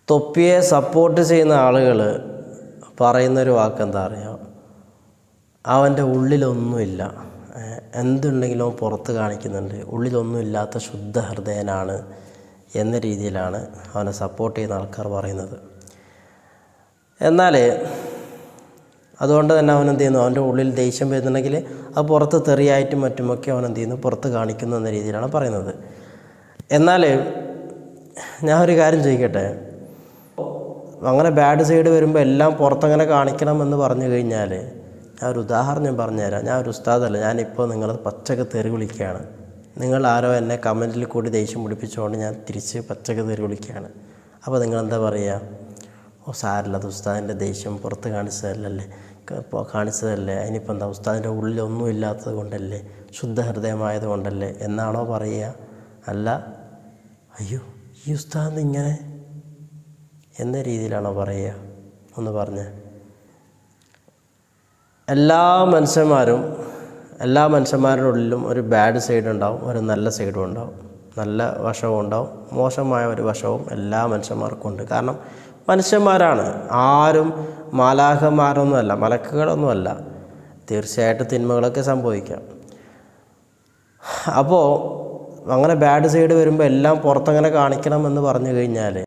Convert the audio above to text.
തൊപ്പിയെ support ചെയ്യുന്ന ആളുകൾ പറയുന്നൊരു വാക്ക് എന്താ അറിയാം അവൻ്റെ ഉള്ളിലൊന്നുമില്ല ഏഹ് എന്തുണ്ടെങ്കിലും അവൻ പുറത്ത് കാണിക്കുന്നുണ്ട് ഉള്ളിലൊന്നുമില്ലാത്ത ശുദ്ധ ഹൃദയനാണ് എന്ന രീതിയിലാണ് അവനെ സപ്പോർട്ട് ചെയ്യുന്ന ആൾക്കാർ പറയുന്നത് എന്നാൽ അതുകൊണ്ട് തന്നെ അവൻ എന്ത് ചെയ്യുന്നു അവൻ്റെ ഉള്ളിൽ ദേഷ്യം വരുന്നുണ്ടെങ്കിൽ അത് പുറത്ത് തെറിയായിട്ടും മറ്റുമൊക്കെ അവൻ എന്ത് ചെയ്യുന്നു പുറത്ത് കാണിക്കുന്നു എന്ന രീതിയിലാണ് പറയുന്നത് എന്നാൽ ഞാൻ ഒരു കാര്യം ചോദിക്കട്ടെ അങ്ങനെ ബാഡ് സൈഡ് വരുമ്പോൾ എല്ലാം പുറത്തങ്ങനെ കാണിക്കണം എന്ന് പറഞ്ഞു കഴിഞ്ഞാൽ ഞാൻ ഒരു ഉദാഹരണം പറഞ്ഞുതരാം ഞാൻ ഒരു ഉസ്താദല്ല ഞാനിപ്പോൾ നിങ്ങൾ പച്ചക്ക് തെറി വിളിക്കുകയാണ് നിങ്ങൾ ആരോ എന്നെ കമൻറ്റിൽ കൂടി ദേഷ്യം പിടിപ്പിച്ചുകൊണ്ട് ഞാൻ തിരിച്ച് പച്ചക്ക് തെറി വിളിക്കുകയാണ് അപ്പോൾ നിങ്ങൾ എന്താ പറയുക ഓ സാരല്ല അത് ഉസ്താദിൻ്റെ ദേഷ്യം പുറത്ത് കാണിച്ചതല്ലല്ലേ ക- ഇപ്പോൾ കാണിച്ചതല്ലേ അതിനിപ്പോൾ എന്താ ഉസ്താദിൻ്റെ ഉള്ളിൽ ഒന്നും ഇല്ലാത്തത് കൊണ്ടല്ലേ ശുദ്ധ ഹൃദയമായത് കൊണ്ടല്ലേ എന്നാണോ പറയുക അല്ല അയ്യോ ഈ ഉസ്താദ് ഇങ്ങനെ എന്ന രീതിയിലാണോ പറയുക ഒന്ന് പറഞ്ഞ് എല്ലാ മനുഷ്യന്മാരും എല്ലാ മനുഷ്യന്മാരുടെ ഉള്ളിലും ഒരു ബാഡ് സൈഡ് ഉണ്ടാവും ഒരു നല്ല സൈഡും ഉണ്ടാവും നല്ല വശവും ഉണ്ടാവും മോശമായ ഒരു വശവും എല്ലാ മനുഷ്യന്മാർക്കും ഉണ്ട് കാരണം മനുഷ്യന്മാരാണ് ആരും മാലാഹന്മാരൊന്നുമല്ല മലക്കുകളൊന്നുമല്ല തീർച്ചയായിട്ടും തിന്മകളൊക്കെ സംഭവിക്കാം അപ്പോൾ അങ്ങനെ ബാഡ് സൈഡ് വരുമ്പോൾ എല്ലാം പുറത്തങ്ങനെ കാണിക്കണം എന്ന് പറഞ്ഞു കഴിഞ്ഞാൽ